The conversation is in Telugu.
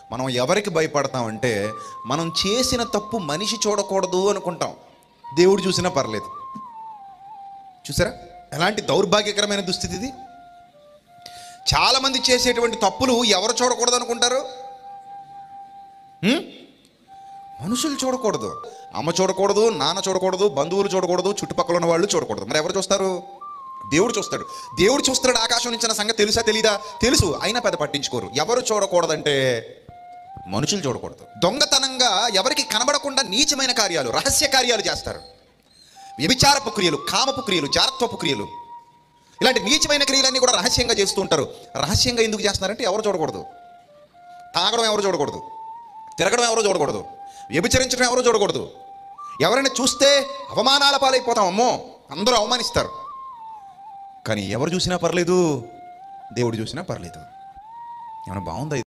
మనం ఎవరికి భయపడతామంటే మనం చేసిన తప్పు మనిషి చూడకూడదు అనుకుంటాం దేవుడు చూసినా పర్లేదు చూసారా ఎలాంటి దౌర్భాగ్యకరమైన దుస్థితి ఇది చాలామంది చేసేటువంటి తప్పులు ఎవరు చూడకూడదు అనుకుంటారు హ్మ్? మనుషులు చూడకూడదు అమ్మ చూడకూడదు నాన్న చూడకూడదు బంధువులు చూడకూడదు చుట్టుపక్కల ఉన్న వాళ్ళు చూడకూడదు మరి ఎవరు చూస్తారు దేవుడు చూస్తాడు దేవుడు చూస్తాడు ఆకాశం నుంచి అన్న సంగతి తెలుసా తెలీదా తెలుసు అయినా పెద్ద పట్టించుకోరు ఎవరు చూడకూడదంటే మనుషులు చూడకూడదు దొంగతనంగా ఎవరికి కనబడకుండా నీచమైన కార్యాలు రహస్య కార్యాలు చేస్తారు వ్యభిచారపు క్రియలు కామపు క్రియలు జారత్వపు క్రియలు ఇలాంటి నీచమైన క్రియలన్నీ కూడా రహస్యంగా చేస్తూ ఉంటారు రహస్యంగా ఎందుకు చేస్తున్నారంటే ఎవరు చూడకూడదు తాగడం ఎవరు చూడకూడదు తిరగడం ఎవరు చూడకూడదు వ్యభిచరించడం ఎవరు చూడకూడదు ఎవరైనా చూస్తే అవమానాల పాలైపోతాం అమ్మో అందరూ అవమానిస్తారు కానీ ఎవరు చూసినా పర్లేదు దేవుడు చూసినా పర్లేదు ఏమైనా బాగుందా ఇది?